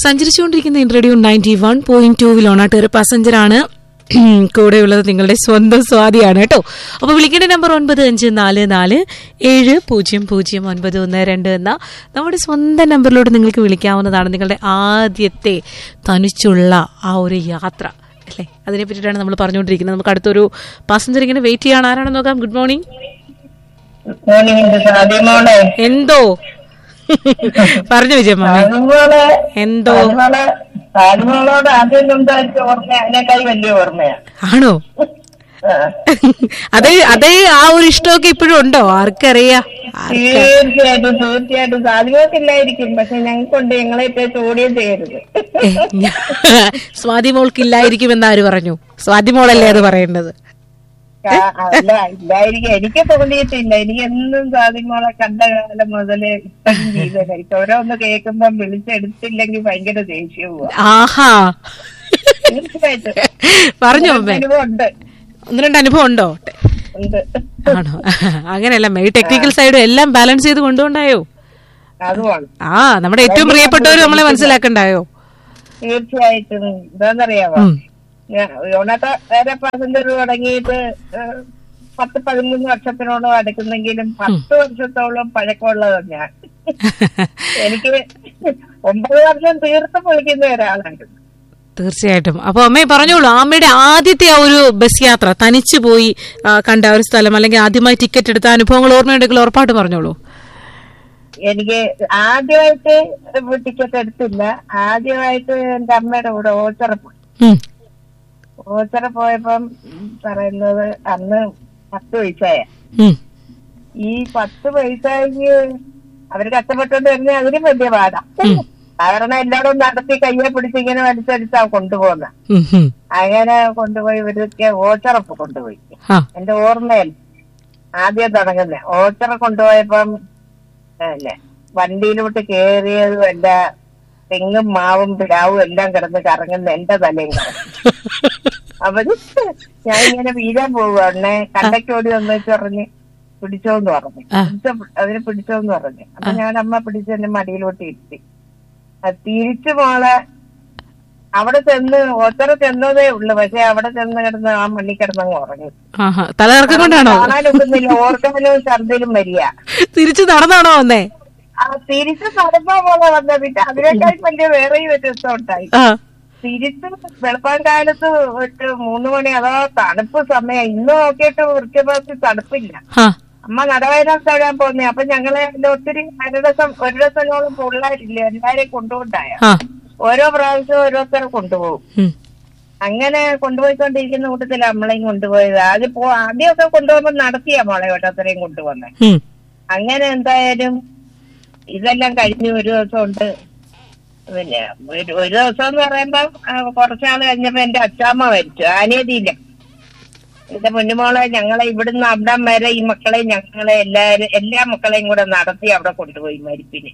സഞ്ചരിച്ചുകൊണ്ടിരിക്കുന്ന radio ninety one point ടൂവിൽ ഓണാട്ടേറെ പാസഞ്ചറാണ് കൂടെയുള്ളത് നിങ്ങളുടെ സ്വന്തം സ്വാതിയാണ് കേട്ടോ അപ്പോൾ വിളിക്കേണ്ട നമ്പർ ഒൻപത് അഞ്ച് നാല് നാല് ഏഴ് പൂജ്യം പൂജ്യം ഒൻപത് ഒന്ന് രണ്ട് എന്ന നമ്മുടെ സ്വന്തം നമ്പറിലൂടെ നിങ്ങൾക്ക് വിളിക്കാവുന്നതാണ് നിങ്ങളുടെ ആദ്യത്തെ തനിച്ചുള്ള ആ ഒരു യാത്ര അല്ലേ അതിനെ പറ്റിയിട്ടാണ് നമ്മൾ പറഞ്ഞുകൊണ്ടിരിക്കുന്നത് നമുക്ക് അടുത്തൊരു പാസഞ്ചർ ഇങ്ങനെ വെയിറ്റ് ചെയ്യാൻ ആരാണെന്ന് നോക്കാം ഗുഡ് മോർണിംഗ് മോർണിംഗ് സാധ്യമോളെ എന്തോ പറഞ്ഞു വിജയമ്മ സാധ്യമോളെ എന്തോ സാധ്യമോളെ സാധ്യമോളോട് ആദ്യം സംസാരിച്ച ഓർമ്മ അതിനേക്കാൾ വലിയ ഓർമ്മയാ ആണോ ആ. അതേ അതേ ആ ഒരു ഇഷ്ടമൊക്കെ ഇപ്പോഴും ഉണ്ടോ ആർക്കറിയാം ആർക്ക- തീർച്ചയായിട്ടും തീർച്ചയായിട്ടും സാധ്യമോക്കില്ലായിരിക്കും പക്ഷെ ഞങ്ങൾക്കുണ്ട് ഞങ്ങളെ ഇപ്പൊ ചോദ്യം ചെയ്യരുത് ഏ, ഞാ- സ്വാതി മോൾക്കില്ലായിരിക്കുമെന്ന് ആര് പറഞ്ഞു സ്വാതി മോളല്ലേ അത് പറയേണ്ടത് ആ, അല്ല ഇല്ലായിരിക്കും എനിക്ക് തോന്നിയിട്ടില്ല എനിക്ക് എന്നും സാധ്യമോളെ കണ്ട കാലം മുതല് ഇപ്പോഴും ജീവിതം ഓരോന്ന് കേൾക്കുമ്പം വിളിച്ചെടുത്തില്ലെങ്കിൽ ഭയങ്കര ദേഷ്യവും ആഹാ തീർച്ചയായിട്ടും പറഞ്ഞു അമ്മേ അനുഭവം ഉണ്ട് ഒന്ന് രണ്ട് അനുഭവം ഉണ്ടോ ഉണ്ട് ആണോ അങ്ങനെയല്ല ഈ ടെക്നിക്കൽ സൈഡും എല്ലാം ബാലൻസ് ചെയ്ത് കൊണ്ടുകൊണ്ടായോ അതുമാണ് ആ നമ്മുടെ ഏറ്റവും പ്രിയപ്പെട്ടവർ നമ്മളെ മനസ്സിലാക്കണ്ടായോ തീർച്ചയായിട്ടും എന്താന്നറിയാമോ ഉം. യോണക്ക വേറെ പാസഞ്ചർ തുടങ്ങിയിട്ട് ഏഹ്, പത്ത് പതിമൂന്ന് വർഷത്തിനോളം അടുക്കുന്നെങ്കിലും പത്ത് വർഷത്തോളം പഴക്കമുള്ളതാണ് ഞാൻ എനിക്ക് ഒമ്പത് വർഷം തീർത്തും വിളിക്കുന്ന ഒരാളാണ് തീർച്ചയായിട്ടും അപ്പൊ അമ്മയെ പറഞ്ഞോളൂ അമ്മയുടെ ആദ്യത്തെ ആ ഒരു ബസ് യാത്ര തനിച്ചു പോയി ആ, കണ്ട ഒരു സ്ഥലം അല്ലെങ്കിൽ ആദ്യമായി ടിക്കറ്റ് എടുത്ത അനുഭവങ്ങൾ ഓർമ്മയുണ്ടെങ്കിൽ ഉറപ്പായിട്ട് പറഞ്ഞോളൂ എനിക്ക് ആദ്യമായിട്ട് ടിക്കറ്റ് എടുത്തില്ല ആദ്യമായിട്ട് എന്റെ അമ്മയുടെ കൂടെ ഓച്ചറ പോയി ഉം. ഓച്ചറ പോയപ്പം പറയുന്നത് അന്ന് പത്ത് വയസ്സായ ഉം. ഈ പത്ത് പൈസയ്ക്ക് അവര് കഷ്ടപ്പെട്ടുകൊണ്ട് വരുന്ന അതിനും വലിയ പാടാ കാരണം എല്ലാവരും നടത്തി കയ്യെ പിടിച്ച് ഇങ്ങനെ വലിച്ചടിച്ചാ കൊണ്ടുപോകുന്ന ഉം, ഉം. അങ്ങനെ കൊണ്ടുപോയി ഇവരൊക്കെ ഓച്ചറപ്പ് കൊണ്ടുപോയി ആ. എന്റെ ഓർമ്മയിൽ ആദ്യം തുടങ്ങുന്നേ ഓച്ചറ കൊണ്ടുപോയപ്പം അല്ലേ വണ്ടിയിലോട്ട് കേറിയതും എല്ല തെങ്ങും മാവും പിലാവും എല്ലാം കിടന്ന് കറങ്ങുന്ന എന്റെ തലയും കറങ്ങും അപ്പൊ ഞാൻ ഇങ്ങനെ വീഴാൻ പോവുകയാണെ കണ്ടക്കോടി ഒന്ന് വെച്ച് പറഞ്ഞ് പിടിച്ചോന്ന് പറഞ്ഞു ആ. പിടിച്ച അതിനെ പിടിച്ചോന്ന് പറഞ്ഞു അപ്പൊ ഞാൻ അമ്മ പിടിച്ച് എന്റെ മടിയിലോട്ട് ഇരുത്തി അത് തിരിച്ചു മോളെ അവിടെ ചെന്ന് ഒത്തറ ചെന്നതേ ഉള്ളു പക്ഷെ അവിടെ ചെന്ന് കിടന്ന് ആ മണ്ണി കിടന്നങ്ങ് ഉറങ്ങി ആഹാ തലകറക്കം കൊണ്ടാണോ കാണാനൊക്കുന്നില്ല ഓർക്കാനും ഛർദിലും വരിക തിരിച്ചു നടന്നാണോ വന്നേ ആ തിരിച്ച് നടന്നാ പോലെ വന്ന പിന്നെ അതിനേക്കാൾ വലിയ വേറെ വ്യത്യസ്തം ഉണ്ടായി ആ തിരിച്ച് വെളുപ്പാൻ കാലത്ത് ഒരു മൂന്ന് മണി അതാ തണുപ്പ് സമയം ഇന്ന് നോക്കിയിട്ട് വൃത്യഭാഗത്ത് തണുപ്പില്ല ആ അമ്മ നടവയനാൻ തഴാൻ പോന്നേ അപ്പൊ ഞങ്ങളെ അതിന്റെ ഒത്തിരി ഒരിടസം ഒരിടത്തോളം പിള്ളേരില്ല എല്ലാരെയും കൊണ്ടുകൊണ്ടായ ആ ഓരോ പ്രാവശ്യവും ഓരോരുത്തരെ കൊണ്ടുപോകും ഉം. അങ്ങനെ കൊണ്ടുപോയിക്കൊണ്ടിരിക്കുന്ന കൂട്ടത്തില് നമ്മളെയും കൊണ്ടുപോയത് ആദ്യം പോ ആദ്യമൊക്കെ കൊണ്ടുപോകുമ്പോ നടത്തിയാ മോളെ ഓരോരുത്തരെയും കൊണ്ടുവന്നെ ഉം. അങ്ങനെ എന്തായാലും ഇതെല്ലാം കഴിഞ്ഞ് ഒരു ദിവസം ഉണ്ട് പിന്നെ ഒരു ഒരു ദിവസം എന്ന് പറയുമ്പോ ആ, കുറച്ചാൾ കഴിഞ്ഞപ്പോ എന്റെ അച്ചാമ്മ മരിച്ചു ആനേതിയില്ല എന്റെ പൊന്നുമോളെ ഞങ്ങളെ ഇവിടുന്ന് അവിടം വരെ ഈ മക്കളെ ഞങ്ങളെ എല്ലാരും എല്ലാ മക്കളെയും കൂടെ നടത്തി അവിടെ കൊണ്ടുപോയി മരിപ്പിന്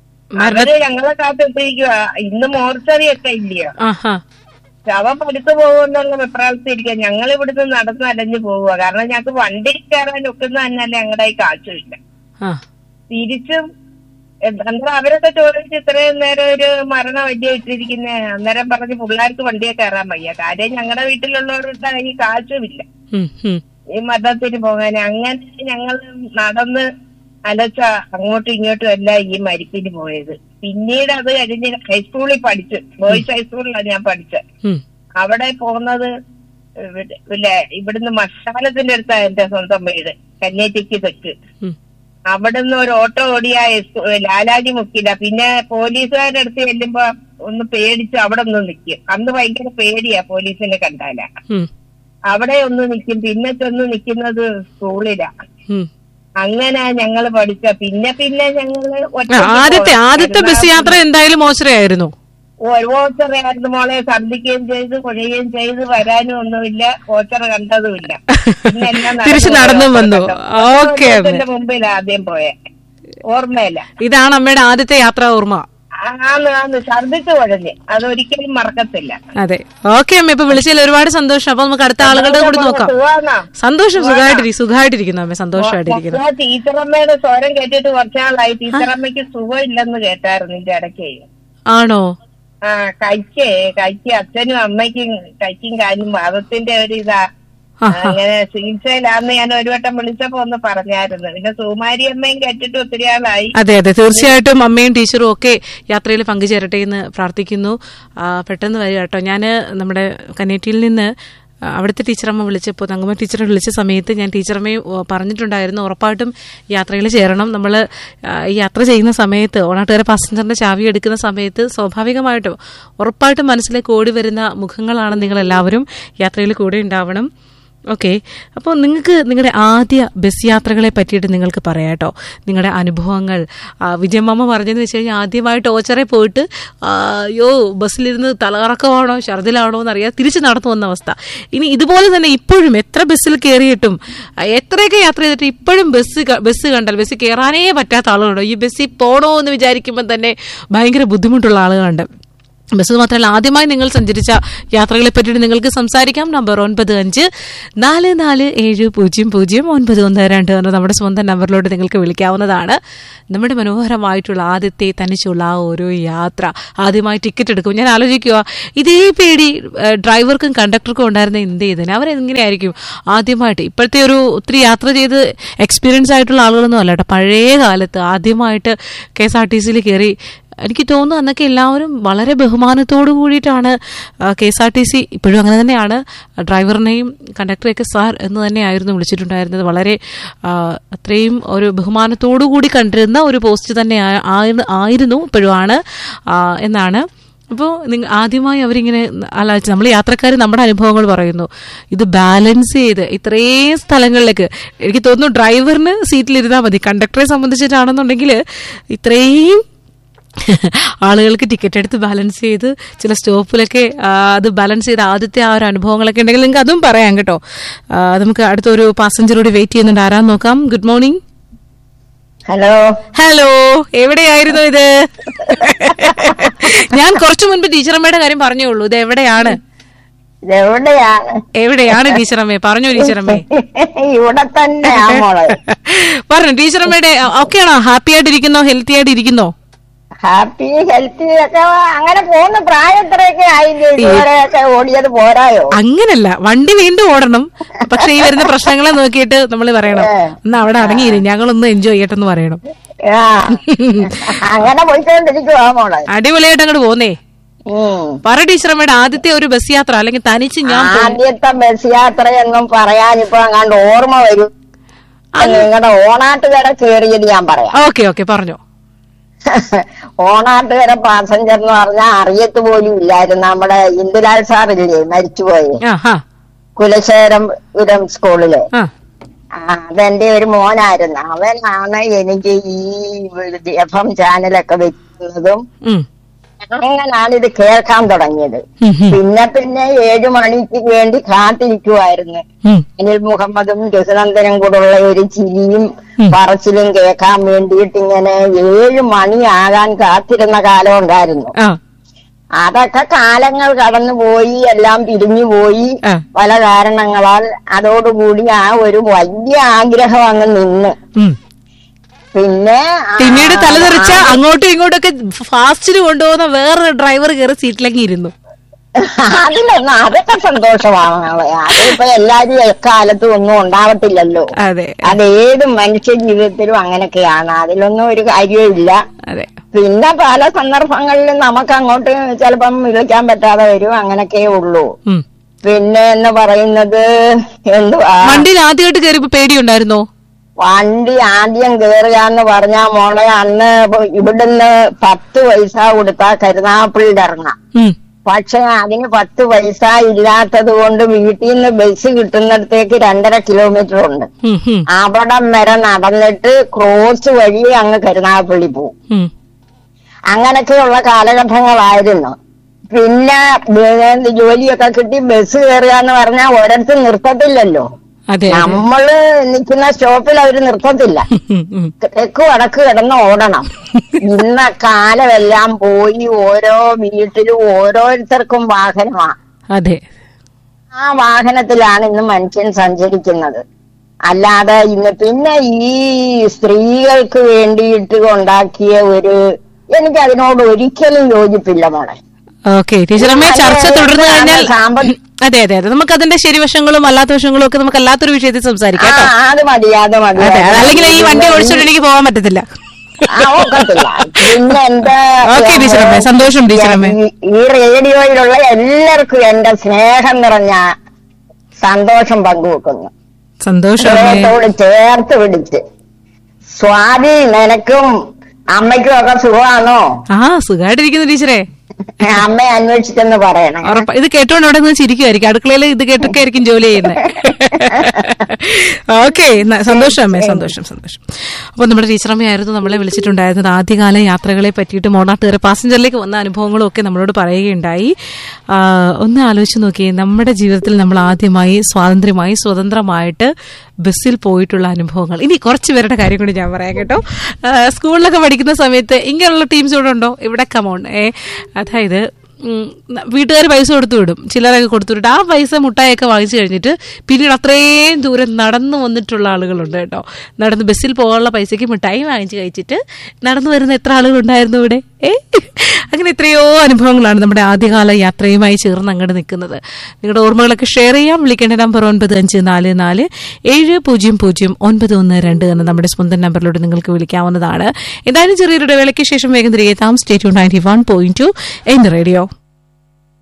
മരണ അവര് ഞങ്ങളെ കാത്തിട്ടിരിക്കുക ഇന്ന് മോർച്ചറി ഒക്കെ ഇല്ലയോ ആഹാ ശവം പടുത്തു പോകുമെന്നുള്ള വെപ്രാളത്തിരിക്കുക ഞങ്ങൾ ഇവിടുന്ന് നടന്ന് അലഞ്ഞു പോവുക കാരണം ഞങ്ങൾക്ക് വണ്ടി കയറാൻ ഒക്കുന്ന തന്നെയല്ല ഞങ്ങളുടെ ഈ കാശുമില്ല ആ തിരിച്ചും എന്ത് അന്നേരം അവരൊക്കെ ചോദിച്ച് ഇത്രയും നേരം ഒരു മരണം വലിയ ഇട്ടിരിക്കുന്ന അന്നേരം പറഞ്ഞ് പിള്ളേർക്ക് വണ്ടിയെ കയറാൻ വയ്യ കാര്യം ഞങ്ങളുടെ വീട്ടിലുള്ളവരുടെ ഈ കാശുമില്ല ഉം, ഉം. ഈ മതത്തിന് പോകാൻ അങ്ങനെ ഞങ്ങൾ നടന്ന് അലച്ച അങ്ങോട്ടും ഇങ്ങോട്ടും എല്ലാം ഈ മരിപ്പിന് പോയത് പിന്നീട് അത് കഴിഞ്ഞ് ഹൈസ്കൂളിൽ പഠിച്ചു ബോയ്സ് ഹൈസ്കൂളിലാണ് ഞാൻ പഠിച്ചത് ഉം. അവിടെ പോകുന്നത് ഇവിടെ- ഇല്ല ഇവിടുന്ന് മഷാലത്തിന്റെ അടുത്താ എന്റെ സ്വന്തം വീട് കന്യാറ്റിക്ക് തെക്ക് ഉം. അവിടുന്ന് ഒരു ഓട്ടോ ഓടിയ എസ്- ലാലാജി മുക്കില്ല പിന്നെ പോലീസുകാരുടെ അടുത്ത് ചെല്ലുമ്പോ ഒന്ന് പേടിച്ച് അവിടെ ഒന്ന് നിൽക്കും അന്ന് ഭയങ്കര പേടിയാ പോലീസിനെ കണ്ടാല ഉം. അവിടെ ഒന്ന് നിൽക്കും പിന്നെ ചെന്ന് നിൽക്കുന്നത് സ്കൂളിലാ ഉം. അങ്ങനെ ഞങ്ങള് പഠിച്ച പിന്നെ പിന്നെ ഞങ്ങള് ആ, ഒറ്റയ്ക്ക് ആദ്യത്തെ പോയി. ആദ്യത്തെ ബസ് യാത്ര എന്തായാലും മോശമായിരുന്നു ഓച്ചറയായിരുന്നു മോളെ ഛർദിക്കുകയും ചെയ്ത് കുഴയുകയും ചെയ്ത് വരാനും ഒന്നുമില്ല ഓച്ചറ കണ്ടതുമില്ല പിന്നെ എല്ലാം നടന്നു തിരിച്ച് പോയി നടന്നും ഓച്ചറ വന്നു. കണ്ടു. ഓക്കേ, അമ്മേ. ഓച്ചറന്റെ മുമ്പിൽ ആദ്യം പോയെ ഓർമ്മയില്ല ഇതാണ് അമ്മയുടെ ആദ്യത്തെ യാത്രാ ഓർമ്മ ആന്ന് ആന്ന് ഛർദിച്ചു കുഴഞ്ഞ് അതൊരിക്കലും മറക്കത്തില്ല അതെ ഓക്കെ അമ്മ ഇപ്പൊ വിളിച്ചതിൽ ഒരുപാട് സന്തോഷം അപ്പൊ നമുക്ക് അടുത്ത ആളുകളുടെ കൂടി നോക്കാം സുഖാണോ സന്തോഷം സുഖമായിട്ടിരി സുഖമായിട്ടിരിക്കുന്നു അമ്മ സന്തോഷമായിട്ടിരിക്കുന്നു ഞാൻ ടീച്ചറമ്മയുടെ സ്വരം കേട്ടിട്ട് കുറച്ചാളായി ടീച്ചറമ്മയ്ക്ക് സുഖം ഇല്ലെന്ന് കേട്ടായിരുന്നു ഇതിന്റെ ഇടയ്ക്ക് ആണോ ആ കഴിക്കേ കഴിക്ക് അച്ഛനും അമ്മയ്ക്കും കൈക്കും കാലും വാദത്തിന്റെ ഒരു ഇതാ ആ, അങ്ങനെ ചികിത്സയിലാന്ന് ഞാൻ ഒരു വട്ടം വിളിച്ചപ്പോ ഒന്ന് പറഞ്ഞായിരുന്നു പിന്നെ സുമാരി അമ്മയും കേട്ടിട്ട് ഒത്തിരി ആളായി അതെ അതെ തീർച്ചയായിട്ടും അമ്മയും ടീച്ചറും ഒക്കെ യാത്രയിൽ പങ്കുചേരട്ടെ എന്ന് പ്രാർത്ഥിക്കുന്നു ആ, പെട്ടെന്ന് വരിക കേട്ടോ ഞാൻ നമ്മുടെ കന്നേറ്റിയിൽ നിന്ന് ആ, അവിടുത്തെ ടീച്ചറമ്മ വിളിച്ചപ്പോൾ തങ്കമ്മ ടീച്ചറെ വിളിച്ച സമയത്ത് ഞാൻ ടീച്ചറമ്മയും ഓ, പറഞ്ഞിട്ടുണ്ടായിരുന്നു ഉറപ്പായിട്ടും യാത്രയിൽ ചേരണം നമ്മൾ ഈ യാത്ര ചെയ്യുന്ന സമയത്ത് ഓണാട്ടുകാരെ പാസഞ്ചറിന്റെ ചാവി എടുക്കുന്ന സമയത്ത് സ്വാഭാവികമായിട്ടും ഉറപ്പായിട്ടും മനസ്സിലേക്ക് ഓടി വരുന്ന മുഖങ്ങളാണ് നിങ്ങൾ എല്ലാവരും യാത്രയിൽ കൂടെ ഉണ്ടാവണം ഓക്കെ അപ്പോൾ നിങ്ങൾക്ക് നിങ്ങളുടെ ആദ്യ ബസ് യാത്രകളെ പറ്റിയിട്ട് നിങ്ങൾക്ക് പറയാം കേട്ടോ നിങ്ങളുടെ അനുഭവങ്ങൾ ആ, വിജയമ്മ പറഞ്ഞതെന്ന് വെച്ച് കഴിഞ്ഞാൽ ആദ്യമായിട്ട് ഓച്ചറെ പോയിട്ട് ആ, അയ്യോ ബസ്സിലിരുന്ന് തലകറക്കമാണോ ഛർദിലാണോ എന്നറിയാം തിരിച്ച് നടന്നു വന്ന അവസ്ഥ ഇനി ഇതുപോലെ തന്നെ ഇപ്പോഴും എത്ര ബസ്സിൽ കയറിയിട്ടും ആ, എത്രയൊക്കെ യാത്ര ചെയ്തിട്ട് ഇപ്പോഴും ബസ് ക- ബസ് കണ്ടാൽ ബസ്സിൽ കയറാനേ പറ്റാത്ത ആളുകളുണ്ടോ ഈ ബസ്സിൽ പോണോ എന്ന് വിചാരിക്കുമ്പോൾ തന്നെ ഭയങ്കര ബുദ്ധിമുട്ടുള്ള ആളുകളുണ്ട് ബസ് മാത്രമല്ല ആദ്യമായി നിങ്ങൾ സഞ്ചരിച്ച യാത്രകളെ പറ്റിയിട്ട് നിങ്ങൾക്ക് സംസാരിക്കാം നമ്പർ ഒൻപത് അഞ്ച് നാല് നാല് ഏഴ് പൂജ്യം പൂജ്യം ഒൻപത് ഒന്ന് രണ്ട് എന്ന നമ്മുടെ സ്വന്തം നമ്പറിലോട്ട് നിങ്ങൾക്ക് വിളിക്കാവുന്നതാണ് നമ്മുടെ മനോഹരമായിട്ടുള്ള ആദ്യത്തെ തനിച്ചുള്ള ആ ഓരോ യാത്ര ആദ്യമായി ടിക്കറ്റ് എടുക്കും ഞാൻ ആലോചിക്കുക ഇതേ പേടി ഏഹ്, ഡ്രൈവർക്കും കണ്ടക്ടർക്കും ഉണ്ടായിരുന്ന എന്ത് ചെയ്തേനെ അവരെങ്ങനെയായിരിക്കും ആദ്യമായിട്ട് ഇപ്പോഴത്തെ ഒരു ഒത്തിരി യാത്ര ചെയ്ത് എക്സ്പീരിയൻസ് ആയിട്ടുള്ള ആളുകളൊന്നും അല്ല കേട്ടോ പഴയ കാലത്ത് ആദ്യമായിട്ട് കെ എസ് ആർ ടി സിയിൽ കയറി എനിക്ക് തോന്നുന്നു അന്നൊക്കെ എല്ലാവരും വളരെ ബഹുമാനത്തോടു കൂടിയിട്ടാണ് K S R T C ഇപ്പോഴും അങ്ങനെ തന്നെയാണ് ഡ്രൈവറിനെയും കണ്ടക്ടറെയൊക്കെ സാർ എന്ന് തന്നെയായിരുന്നു വിളിച്ചിട്ടുണ്ടായിരുന്നത് വളരെ ആ, അത്രയും ഒരു ബഹുമാനത്തോടു കൂടി കണ്ടിരുന്ന ഒരു പോസ്റ്റ് തന്നെ ആ- ആയിരുന്നു ആയിരുന്നു ഇപ്പോഴുമാണ് ആ, എന്നാണ് അപ്പോൾ നിങ്ങൾ ആദ്യമായി അവരിങ്ങനെ അല്ല നമ്മൾ യാത്രക്കാർ നമ്മുടെ അനുഭവങ്ങൾ പറയുന്നു ഇത് ബാലൻസ് ചെയ്ത് ഇത്രയും സ്ഥലങ്ങളിലേക്ക് എനിക്ക് തോന്നുന്നു ഡ്രൈവറിന് സീറ്റിലിരുന്നാൽ മതി കണ്ടക്ടറെ സംബന്ധിച്ചിട്ടാണെന്നുണ്ടെങ്കിൽ ഇത്രയും ആളുകൾക്ക് ടിക്കറ്റ് എടുത്ത് ബാലൻസ് ചെയ്ത് ചില സ്റ്റോപ്പിലൊക്കെ ആ, അത് ബാലൻസ് ചെയ്ത് ആദ്യത്തെ ആ ഒരു അനുഭവങ്ങളൊക്കെ ഉണ്ടെങ്കിൽ നിങ്ങൾക്ക് അതും പറയാം കേട്ടോ ആ, നമുക്ക് അടുത്തൊരു പാസഞ്ചറോട് വെയിറ്റ് ചെയ്യുന്നുണ്ട് ആരാന്ന് നോക്കാം ഗുഡ് മോർണിംഗ് ഹലോ ഹലോ എവിടെയായിരുന്നു ഇത് ഞാൻ കുറച്ചു മുൻപ് ടീച്ചറമ്മയുടെ കാര്യം പറഞ്ഞോളൂ ഇത് എവിടെയാണ് ഇതെവിടെയാണ് എവിടെയാണ് ടീച്ചറമ്മേ പറഞ്ഞു ടീച്ചറമ്മേ ഇവിടെ തന്നെയാ മോളെ പറഞ്ഞു ടീച്ചറമ്മയുടെ ഓക്കെയാണോ ഹാപ്പി ആയിട്ടിരിക്കുന്നോ ഹെൽത്തി ആയിട്ടിരിക്കുന്നോ ഹാപ്പി ഹെൽത്തി ഒക്കെ അങ്ങനെ പോകുന്ന പ്രായം എത്രയൊക്കെ ആയില്ലേ ഇതുവരെയൊക്കെ ഓടിയത് പോരായോ അങ്ങനല്ല വണ്ടി വീണ്ടും ഓടണം പക്ഷെ ഈ വരുന്ന പ്രശ്നങ്ങളെ നോക്കിയിട്ട് നമ്മൾ പറയണം എന്നാ അവിടെ അടങ്ങിയിരി ഞങ്ങളൊന്ന് എൻജോയ് ചെയ്യട്ടെന്ന് പറയണം ആ അങ്ങനെ പോയിക്കൊണ്ടിരിക്കുവാ മോളെ അടിപൊളിയായിട്ട് അങ്ങോട്ട് പോന്നേ ഉം. പറ ടീച്ചറമ്മയുടെ ആദ്യത്തെ ഒരു ബസ് യാത്ര അല്ലെങ്കിൽ തനിച്ച് ഞാൻ പോ- ആദ്യത്തെ ബസ് യാത്രയൊന്നും പറയാനിപ്പോ അങ്ങാണ്ട് ഓർമ്മ വരും നിങ്ങളുടെ ഓണാട്ടുകര കയറിയത് ഞാൻ പറയാം ഓക്കെ ഓക്കെ പറഞ്ഞോ ഓണാട്ടുകര പാസഞ്ചർ എന്ന് പറഞ്ഞാൽ അറിയത്ത് പോലും ഇല്ലായിരുന്നു നമ്മുടെ ഇന്ദുലാൽ സാറില്ലേ മരിച്ചുപോയി ആ ഹാ കുലശേഖരപുരം സ്കൂളില് ആ ആ, അതെന്റെ ഒരു മോനായിരുന്നു അവനാണ് എനിക്ക് ഈ എഫ് എം ചാനലൊക്കെ വെക്കുന്നതും ഉം. അങ്ങനാണ് ഇത് കേൾക്കാൻ തുടങ്ങിയത് ഉം, ഉം, പിന്നെ പിന്നെ ഏഴു മണിക്ക് വേണ്ടി കാത്തിരിക്കുമായിരുന്നു ഉം. അനിൽ മുഹമ്മദും രഘുനന്ദനും കൂടെയുള്ള ഒരു ചിരിയും ഉം. പറച്ചിലും കേൾക്കാൻ വേണ്ടിയിട്ട് ഇങ്ങനെ ഏഴു മണിയാകാൻ കാത്തിരുന്ന കാലം ഉണ്ടായിരുന്നു ആ അതൊക്കെ കാലങ്ങൾ കടന്നുപോയി എല്ലാം പിരിഞ്ഞു പോയി ആ. പല കാരണങ്ങളാൽ അതോടുകൂടി ആ ഒരു വലിയ ആഗ്രഹം അങ്ങ് നിന്ന് ഉം. പിന്നെ ആ, പിന്നീട് തലതെറിച്ച അങ്ങോട്ടും ഇങ്ങോട്ടൊക്കെ ഫാസ്റ്റിന് കൊണ്ടുപോകുന്ന വേറൊരു ഡ്രൈവർ കയറി സീറ്റിലേക്ക് ഇരുന്നു അതിലൊന്നും അതൊക്കെ സന്തോഷമാണ് മോളെ. അതിപ്പോ എല്ലാരും എക്കാലത്തും ഒന്നും ഉണ്ടാവത്തില്ലല്ലോ അതെ അത് ഏത് മനുഷ്യ ജീവിതത്തിലും അങ്ങനെയൊക്കെയാണ് അതിലൊന്നും ഒരു കാര്യമില്ല അതെ പിന്നെ പല സന്ദർഭങ്ങളിലും നമുക്ക് അങ്ങോട്ട് ചിലപ്പം വിളിക്കാൻ പറ്റാതെ വരും അങ്ങനൊക്കെ ഉള്ളൂ ഉം. പിന്നെ എന്ന് പറയുന്നത് എന്തുവാ വണ്ടിയിൽ ആദ്യമായിട്ട് കയറിയപ്പോ പേടിയുണ്ടായിരുന്നോ വണ്ടി ആദ്യം കേറുകയെന്ന് പറഞ്ഞാ മോളെ അന്ന് ഇവിടുന്ന് പത്ത് പൈസ കൊടുത്താ കരുനാപ്പിളിൽ ഇറങ്ങാം ഉം. പക്ഷെ അതിന് പത്ത് പൈസ ഇല്ലാത്തത് കൊണ്ട് വീട്ടിൽ നിന്ന് ബസ് കിട്ടുന്നിടത്തേക്ക് രണ്ടര കിലോമീറ്റർ ഉണ്ട് ഉം, ഉം, അവിടം വരെ നടന്നിട്ട് ക്രോസ് വഴി അങ്ങ് കരുനാഗപ്പള്ളി പോകും ഉം. അങ്ങനൊക്കെയുള്ള കാലഘട്ടങ്ങളായിരുന്നു പിന്നെ ബേ- ജോലിയൊക്കെ കിട്ടി ബസ് കയറുക എന്ന് പറഞ്ഞാൽ ഒരിടത്ത് നിർത്തത്തില്ലല്ലോ അതെ അതെ. നമ്മള് നിൽക്കുന്ന സ്റ്റോപ്പിൽ അവര് നിർത്തത്തില്ല ഉം, ഉം. തെക്ക് വടക്ക് കിടന്ന് ഓടണം ഇന്ന കാലമെല്ലാം പോയി ഓരോ വീട്ടിലും ഓരോരുത്തർക്കും വാഹനമാണ് അതെ ആ വാഹനത്തിലാണ് ഇന്ന് മനുഷ്യൻ സഞ്ചരിക്കുന്നത് അല്ലാതെ ഇന്ന് പിന്നെ ഈ സ്ത്രീകൾക്ക് വേണ്ടിയിട്ട് ഉണ്ടാക്കിയ ഒരു എനിക്ക് അതിനോട് ഒരിക്കലും യോജിപ്പില്ല മോളെ ഓക്കെ ടീച്ചറമ്മേ ചർച്ച തുടർന്നു കഴിഞ്ഞാൽ സാമ്പ- അതെ അതെ അതെ നമുക്ക് അതിന്റെ ശരിവശങ്ങളും അല്ലാത്ത വശങ്ങളും ഒക്കെ നമുക്ക് അല്ലാത്തൊരു വിഷയത്തിൽ സംസാരിക്കാം കേട്ടോ ആ, അത് മതി അത് മതി അതെ അല്ലെങ്കിൽ ഈ വണ്ടി ഓടിച്ചോണ്ട് എനിക്ക് പോകാൻ പറ്റത്തില്ല ആ, ഒക്കത്തില്ല. പിന്നെ എന്റെ ഓക്കേ, ടീച്ചറമ്മേ. സന്തോഷം, ടീച്ചറമ്മേ. ഈ- ഈ റേഡിയോയിലുള്ള എല്ലാവർക്കും എന്റെ സ്നേഹം നിറഞ്ഞ സന്തോഷം പങ്കുവെക്കുന്നു സന്തോഷം അമ്മേ. ഹൃദയത്തോട് ചേർത്ത് പിടിച്ച് സ്വാതി നിനക്കും അമ്മയ്ക്കും ഒക്കെ സുഖമാണോ ആ സുഖമായിട്ടിരിക്കുന്നു ടീച്ചറെ അമ്മയെ അന്വേഷിച്ചെന്ന് പറയണേ ഉറപ്പ ഇത് കേട്ടോണ്ട് അവിടെ നിന്ന് ചിരിക്കുമായിരിക്കും അടുക്കളയിൽ ഇത് കേട്ടൊക്കെ ആയിരിക്കും ജോലി ചെയ്യുന്നത് ഓക്കെ സന്തോഷം അമ്മേ സന്തോഷം സന്തോഷം അപ്പൊ നമ്മുടെ ടീച്ചറമ്മയായിരുന്നു നമ്മളെ വിളിച്ചിട്ടുണ്ടായിരുന്നത് ആദ്യകാല യാത്രകളെ പറ്റിയിട്ട് മോണാട്ടുകര പാസഞ്ചറിലേക്ക് വന്ന അനുഭവങ്ങളും ഒക്കെ നമ്മളോട് പറയുകയുണ്ടായി ആ, ഒന്ന് ആലോചിച്ച് നോക്കിയേ നമ്മുടെ ജീവിതത്തിൽ നമ്മൾ ആദ്യമായി സ്വാതന്ത്ര്യമായി സ്വതന്ത്രമായിട്ട് ബസ്സിൽ പോയിട്ടുള്ള അനുഭവങ്ങൾ ഇനി കുറച്ച് പേരുടെ കാര്യം കൂടി ഞാൻ പറയാം കേട്ടോ ആ, സ്കൂളിലൊക്കെ പഠിക്കുന്ന സമയത്ത് ഇങ്ങനെയുള്ള ടീംസ് ഇവിടെ ഉണ്ടോ ഇവിടെ കമോൺ ഏ അതായത് വീട്ടുകാർ പൈസ കൊടുത്തു വിടും ചിലരൊക്കെ കൊടുത്തു വിടും ആ പൈസ മുട്ടായൊക്കെ വാങ്ങിച്ചു കഴിഞ്ഞിട്ട് പിന്നീട് അത്രയും ദൂരം നടന്നു വന്നിട്ടുള്ള ആളുകളുണ്ട് കേട്ടോ നടന്ന് ബസ്സിൽ പോകാനുള്ള പൈസയ്ക്ക് മിഠായി വാങ്ങിച്ചു കഴിച്ചിട്ട് നടന്നു വരുന്ന എത്ര ആളുകളുണ്ടായിരുന്നു ഇവിടെ ഏ അങ്ങനെ എത്രയോ അനുഭവങ്ങളാണ് നമ്മുടെ ആദ്യകാല യാത്രയുമായി ചേർന്ന് അങ്ങോട്ട് നിൽക്കുന്നത് നിങ്ങളുടെ ഓർമ്മകളൊക്കെ ഷെയർ ചെയ്യാം വിളിക്കേണ്ട നമ്പർ ഒൻപത് അഞ്ച് നാല് നാല് ഏഴ് പൂജ്യം പൂജ്യം ഒൻപത് ഒന്ന് രണ്ട് എന്ന നമ്മുടെ സ്വന്തം നമ്പറിലൂടെ നിങ്ങൾക്ക് വിളിക്കാവുന്നതാണ് എന്തായാലും ചെറിയൊരു ഇടവേളയ്ക്ക് ശേഷം വേഗം തിരികെ എത്താം state ninety one point two N radio